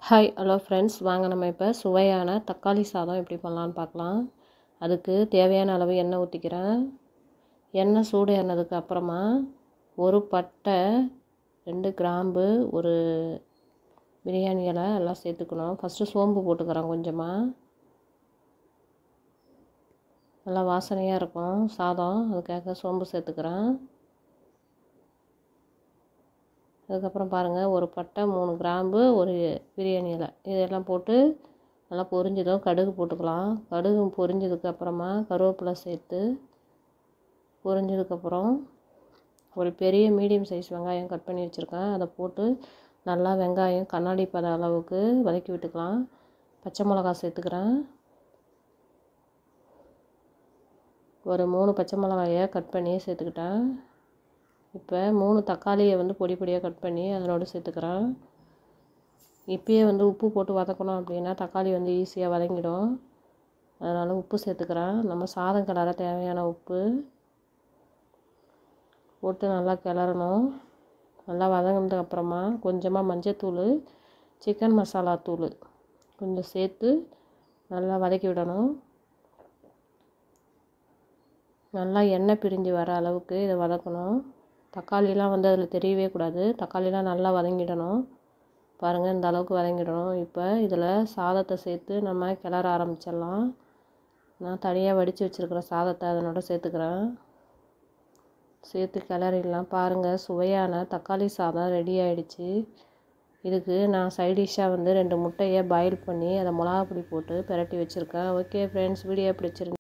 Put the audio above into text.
hi hello friends வாங்க நம்ம இப்போ சுவையான தக்காளி சாதம் எப்படி பண்ணலான்னு பார்க்கலாம் அதுக்கு தேவையான அளவு எண்ணெய் ஊற்றிக்கிறேன் எண்ணெய் சூடு ஏறினதுக்கு அப்புறமா ஒரு பட்டை ரெண்டு கிராம்பு ஒரு பிரியாணி இலை எல்லாம் சேர்த்துக்கணும் ஃபஸ்ட்டு சோம்பு போட்டுக்கிறேன் கொஞ்சமாக நல்லா வாசனையாக இருக்கும் சாதம் அதுக்காக சோம்பு சேர்த்துக்கிறேன் அதுக்கப்புறம் பாருங்கள் ஒரு பட்டை மூணு கிராம்பு ஒரு பிரியாணி இலை இதெல்லாம் போட்டு நல்லா பொரிஞ்சதும் கடுகு போட்டுக்கலாம் கடுகு பொரிஞ்சதுக்கு அப்புறமா கருவேப்பிலை சேர்த்து பொரிஞ்சதுக்கப்புறம் ஒரு பெரிய மீடியம் சைஸ் வெங்காயம் கட் பண்ணி வச்சுருக்கேன் அதை போட்டு நல்லா வெங்காயம் கண்ணாடி பத அளவுக்கு வதக்கி விட்டுக்கலாம் பச்சை மிளகா சேர்த்துக்கிறேன் ஒரு மூணு பச்சை மிளகாயை கட் பண்ணி சேர்த்துக்கிட்டேன் இப்போ மூணு தக்காளியை வந்து பொடி பொடியாக கட் பண்ணி அதனோடு சேர்த்துக்கிறேன் இப்பயே வந்து உப்பு போட்டு வதக்கணும் அப்படின்னா தக்காளி வந்து ஈஸியாக வதங்கிடும் அதனால் உப்பு சேர்த்துக்கிறேன் நம்ம சாதம் கிளற தேவையான உப்பு போட்டு நல்லா கிளறணும் நல்லா வதங்கினதுக்கு அப்புறமா கொஞ்சமாக மஞ்சத்தூள் சிக்கன் மசாலா தூள் கொஞ்சம் சேர்த்து நல்லா வதக்கி விடணும் நல்லா எண்ணெய் பிரிஞ்சு வர அளவுக்கு இதை வதக்கணும் தக்காளிலாம் வந்து அதில் தெரியவே கூடாது தக்காளிலாம் நல்லா வதங்கிடணும் பாருங்கள் இந்த அளவுக்கு வதங்கிடணும் இப்போ இதில் சாதத்தை சேர்த்து நம்ம கிளற ஆரம்பிச்சிடலாம் நான் தனியாக வடித்து வச்சுருக்கிற சாதத்தை அதனோட சேர்த்துக்கிறேன் சேர்த்து கிளறிடலாம் பாருங்கள் சுவையான தக்காளி சாதம் ரெடி ஆகிடுச்சு இதுக்கு நான் சைடிஷ்ஷாக வந்து ரெண்டு முட்டையை பாயில் பண்ணி அதை மிளகா பொடி போட்டு பிரட்டி வச்சுருக்கேன் ஓகே ஃப்ரெண்ட்ஸ் வீடியோ பிடிச்சிருந்து